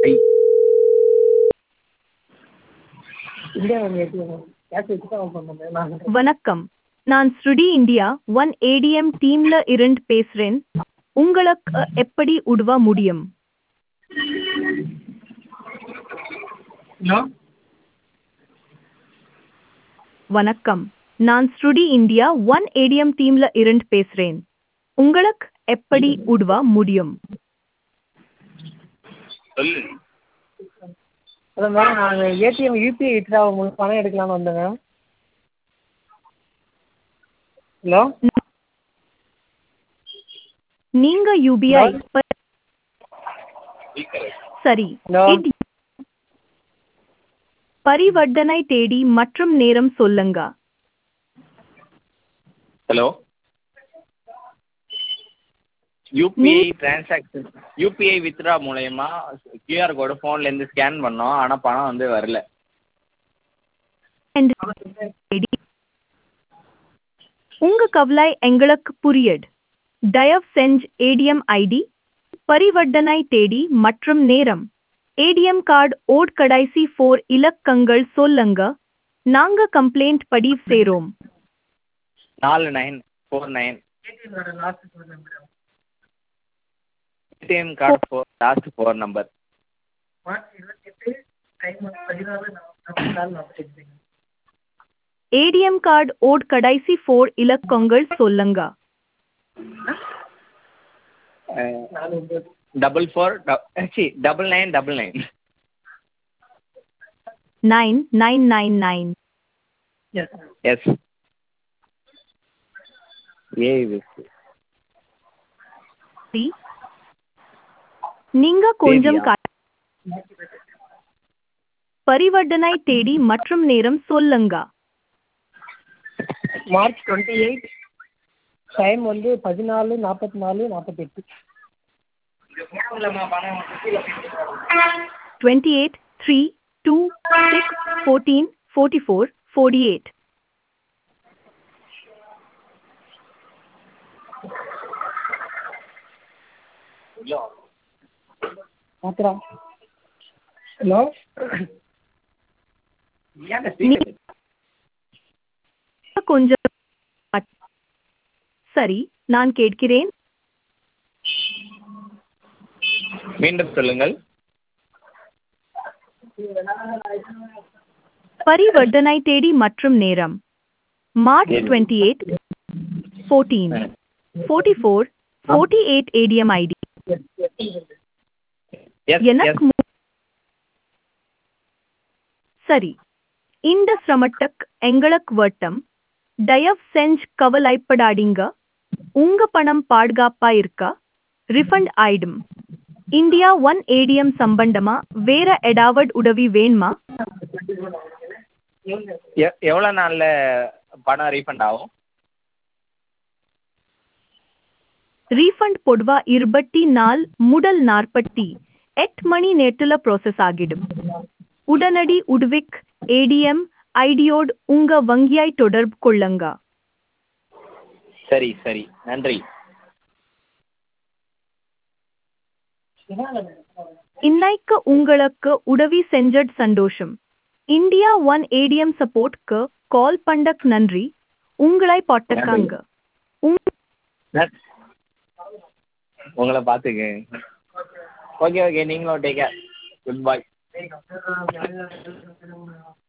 India one ATM cash வச்சு தான் open பண்ணேன் நான் வணக்கம் நான் ஸ்ருடி இந்தியா ஒன் ஏடிஎம் டீம்ல இருந்து பேசுறேன் உங்களுக்கு எப்படி உதவ முடியும் ஹலோ வணக்கம் நான் ஸ்ருடி இந்தியா ஒன் ஏடிஎம் டீம்ல இருந்து பேசுறேன் உங்களுக்கு எப்படி உதவ முடியும் சொல்லு அதான் மேம் நான் ஏடிஎம் யூபிஐ வித்ட்ரா உங்களுக்கு பணம் எடுக்கலாம்னு வந்தேன் மேம் ஹலோ நீங்க யூபிஐ சரி ஹலோ இது- பரிவர்த்தனை தேதி மற்றும் நேரம் சொல்லுங்க hello UPI transaction UPI withdraw மூலயமா கியூஆர் கோடு ஃபோன்லேருந்து ஸ்கேன் பண்ணோம் ஆனால் பணம் வந்து வரல தேதி உங்க கவலை எங்களுக்கு புரியுது தயவு செஞ்சு ஏடிஎம் ஐடி பரிவர்த்தனை தேதி மற்றும் நேரம் ஏடிஎம் கார்டு ஓட் கடைசி ஃபோர் இலக்கங்கள் சொல்லுங்க நாங்க கம்ப்ளைண்ட் பதிவு செய்றோம் நாலு nine four nine ATM last சொல்லுங்கள் madam ATM card four last four number March இருபத்தெட்டு டைம் வந்து பதினாலு நாற்பத்தி நாலு நாற்பத்தெட்டு ஏடிஎம் கார்டு ஓட் கடைசி ஃபோர் இலக்கங்கள் சொல்லுங்க நாலு ஒன்பது double four C double nine double nine nine nine nine nine S S A நீங்க கொஞ்சம் தேதியா? கா- பரிவர்த்தனை தேதி மற்றும் நேரம் சொல்லுங்க மார்ச் டுவெண்ட்டி எயிட் டைம் வந்து பதினாலு நாற்பத்தி நாலு நாற்பத்தெட்டு twenty eight three two six fourteen forty four forty eight மாத்திரா ஹலோ கொஞ்சம் சரி நான் கேட்கிறேன் மீண்டும் சொல்லுங்கள் பரிவர்த்தனை தேதி மற்றும் நேரம் மார்ச் தேதி. Twenty eight fourteen forty four forty eight ATM ID S எனக்கு எஸ் மு- சரி இந்த சிரமத்துக்கு எங்களுக்கு வட்டம் தயவு செஞ்சு கவலைப்படாதீங்க உங்க பணம் பாதுகாப்பா இருக்கா ரிஃபண்ட் ஆயிடும் இந்தியா ஒன் ஏடிஎம் சம்பந்தமா வேற ஏதாவது உதவி வேணுமா எ- எவ்வளோ நாளில் பணம் ரீஃபண்ட் ஆகும் ரீஃபண்ட் பொதுவா இருபத்தி நாள் முதல் நாற்பத்தி எட்டு மணி நேரத்துல ப்ராசஸ் ஆகிடும் உடனடி உதவிக்கு ஏடிஎம் ஐடியோடு உங்க வங்கியாய் தொடர்பு கொள்ளுங்க சரி சரி நன்றி இன்னைக்கு உங்களுக்கு உதவி செஞ்சது சந்தோஷம் இந்தியா ஒன் ஏடிஎம் சப்போர்ட்க்கு கால் பண்ணக் நன்றி உங்களை போட்டுக்காங்க உங்க ந- உங்களை பார்த்துக்க ஓகே ஓகே நீங்களும் டேக் கேர் குட் பாய்